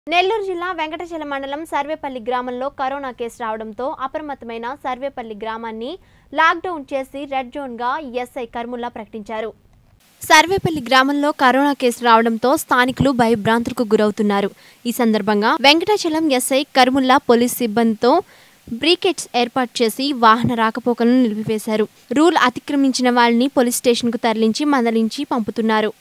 నెల్లూరు జిల్లా వెంకటచల మండలం సర్వేపల్లి గ్రామంలో కరోనా కేసు రావడంతో అప్రమత్తమైన సర్వేపల్లి గ్రామాన్ని లాక్డౌన్ చేసి రెడ్ జోన్గా ఎస్ఐ కర్ముల్లా ప్రకటించారు సర్వేపల్లి గ్రామంలో కరోనా కేసు రావడంతో స్థానికులు భయభ్రాంతులకు గురవుతున్నారు ఈ సందర్భంగా వెంకటాచలం ఎస్ఐ కర్ముల్లా పోలీస్ సిబ్బందితో బ్రీకెట్స్ ఏర్పాటు చేసి వాహన రాకపోకలను నిలిపివేశారు రూల్ అతిక్రమించిన వాళ్ళని పోలీస్ స్టేషన్కు తరలించి మందలించి పంపుతున్నారు